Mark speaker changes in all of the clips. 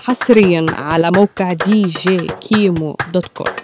Speaker 1: حصريا على موقع دي جي كيمو دوت كوم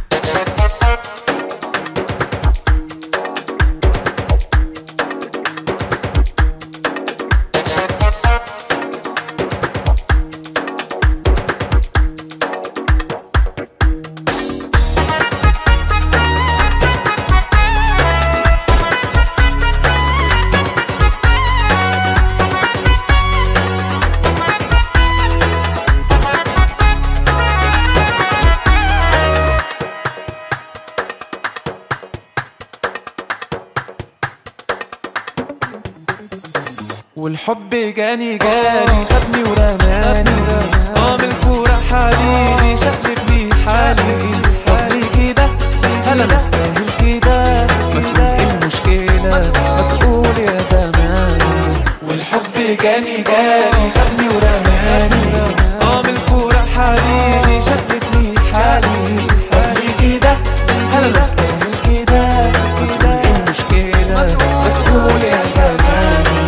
Speaker 2: والحب جاني جاني خدني ورماني اه من الفورة حبيبي شقلب لي حالي طب ليه كده هلا نستاهل كده ما تقول ايه المشكلة ما تقول يا زماني والحب جاني جاني خدني ورماني اه من الفورة حبيبي شقلب لي حالي طب ليه كده هلا نستاهل كده ما تقول ايه المشكلة ما تقول يا زماني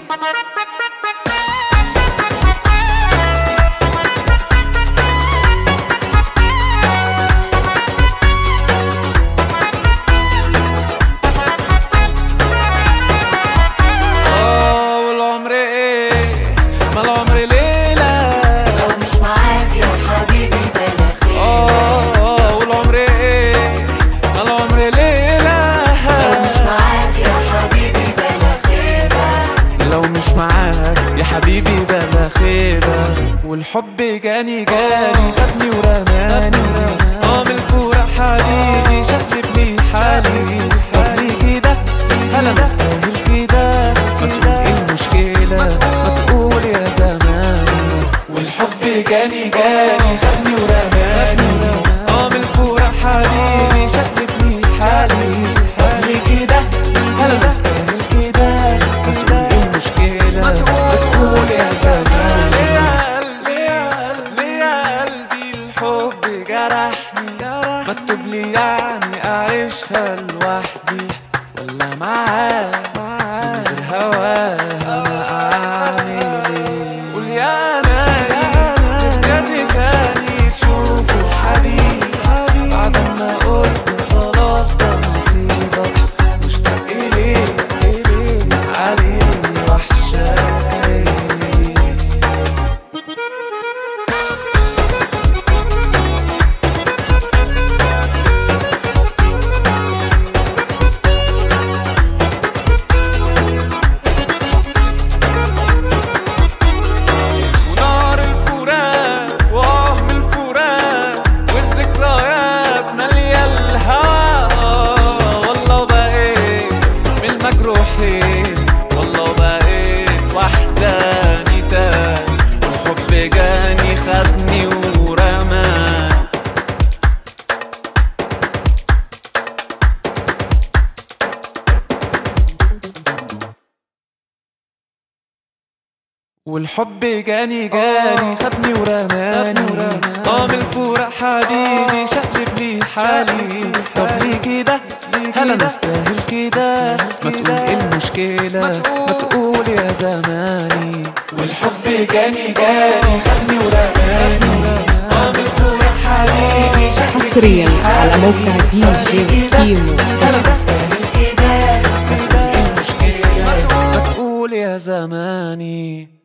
Speaker 2: اه والعمر ايه ما العمر ليلة
Speaker 3: لو مش معاك يا حبيبي بلا خير
Speaker 2: اه والعمر ايه ما العمر ليلة
Speaker 3: لو مش معاك يا حبيبي بلا خير
Speaker 2: لو مش معاك يا حبيبي بلا خيبة والحب جاني جاني خدني ورماني اه من الفورة حبيبي شقلب لي حالي طب ليه كده هلا نستاهل كده ما تقول ايه المشكلة ما تقول يا زماني والحب جاني جاني خدني ورماني اه من الفورة حبيبي شقلب لي حالي طب ليه كده هلا نستاهل كده ما تقول ايه المشكلة ما تقول يا زماني يا قلبي يا قلبي يا قلبي الحب جرحني مكتوب لي يعني اعيشها لوحدي ولا معاه من غير هواه انا اعمل ايه قول يا نايم رجعتي تاني تشوفه حبيبي بعد ما قلت خلاص ده نصيبك مشتاق اليه عليه وحشاك عيني ونار الفراق وهم الفراق والذكريات مالية الهوا والله بقيت من المجروحين والله بقيت وحداني تاني والحب جاني خدني ورماني والحب جاني جاني خدني ورماني اه من الفورة حبيبي شقلب لي حالي طب ليه كده هلا نستاهل كده ما تقول ايه المشكلة ما تقول يا زماني والحب جاني جاني خدني ورماني اه من الفورة حبيبي شقلب لي
Speaker 1: حصريا على موقع دي جي كيمو
Speaker 2: هلا نستاهل كده ما تقول ايه المشكلة ما تقول يا زماني